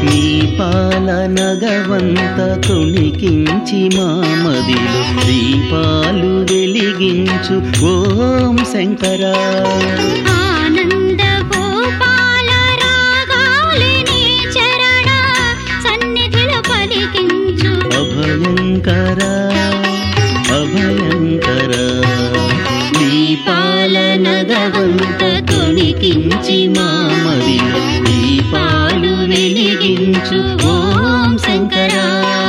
నీ పాల నగవంత తొణికించి మామదిలో దీపాలు వెలిగించు ఓం శంకరా ఆనంద గోపాల రాగాలిని చరణ సన్నిధిలో పలికించు అభయంకర అభయంకర నీ పాలనగవంత తొణికించి మామదిలో దీపాలు వెలిగించు ఓం శంకరా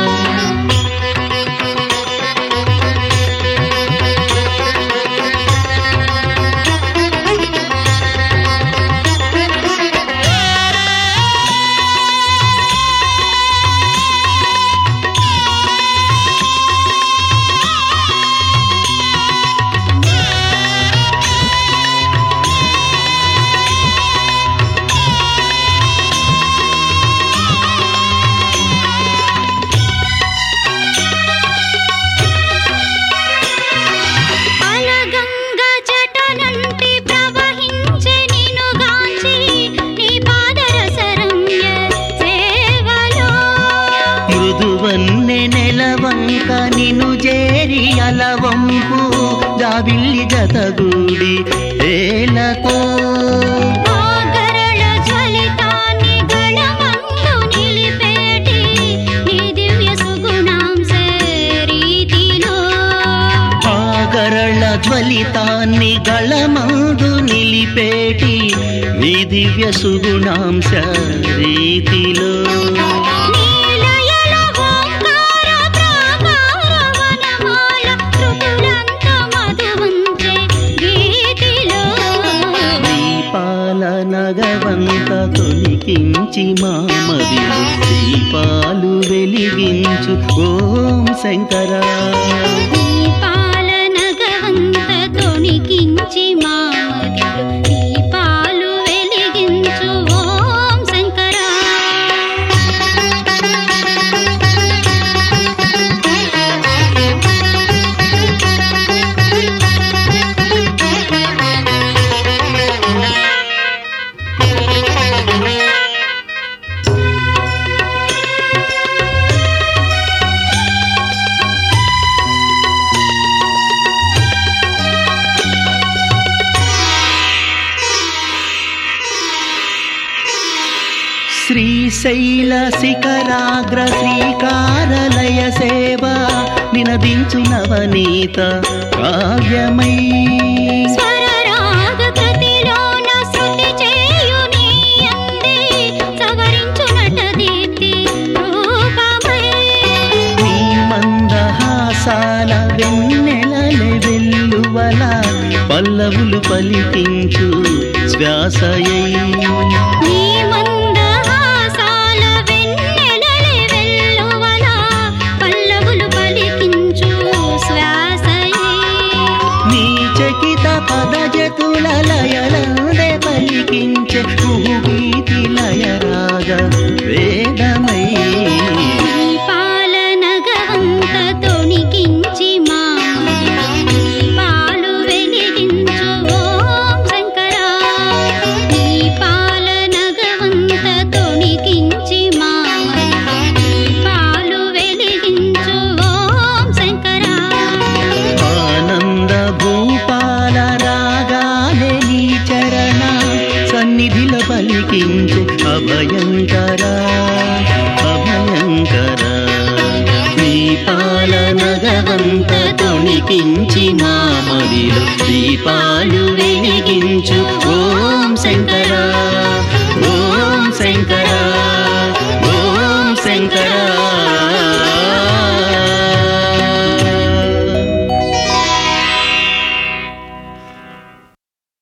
అలగంగ జటనంటి ప్రవహించే నిను గాంచి నీ పాదరసరమ్య సేవలో మృదువన్నె నెలవంక నిను చేరి అలవంపు జాబిల్లి జతగూడి ఏలకో ఆగరళ జ్వలితాన్ని గళమందు నిలిపేటి నీ దివ్య సుగుణాంశ రీతిలో ఆగరళ జ్వలితాన్ని గళమందు నిలిపేటి నీ దివ్య సుగుణాంశ రీతిలో నీలయల ఓంకార ప్రాకార వనమాల ఋతులంత మధువంచే గీతిలో దీపాల నగవంత తొలికించి మామదిలో దీపాలు వెలిగించు ఓం శంకరా దీపాల నగవంత తొణికించి మామదిలో దీపాలు వెలిగించు ఓం శంకరా శ్రీశైల శిఖరాగ్ర శ్రీకారలయ సేవ నినదించు నవనీత కావ్యమై స్వరరాగ కృతిలోన శృతి చేయుని అందే సవరించు నట దీప్తి రూపమై నీ మందహాసాల వెన్నెలలె వెల్లువల పల్లవులు పలికించు శ్వాసయై నీ మందహాసాల వెన్నెలలే వెల్లువల పల్లవులు పలికించు శ్వాసయే నీ చకిత పదజతుల లయలందే పలికించే కుహుగీతి లయ రాగ వేదమై దీపాల నగవంత తొణికించి మామదిలో దీపాలు వెలిగించు ఓం శంకరా దీపాల నగవంత తొణికించి మామదిలో దీపాలు వెలిగించు ఓం శంకరా ఆనంద భూపాల రాగాలే నీ చరణ సన్నిధిలో పలికించే అభయంకర అభయంకర నీ పాలనగవంత తొణికించి మామదిలో దీపాలు వెలిగించు ఓం శంకరా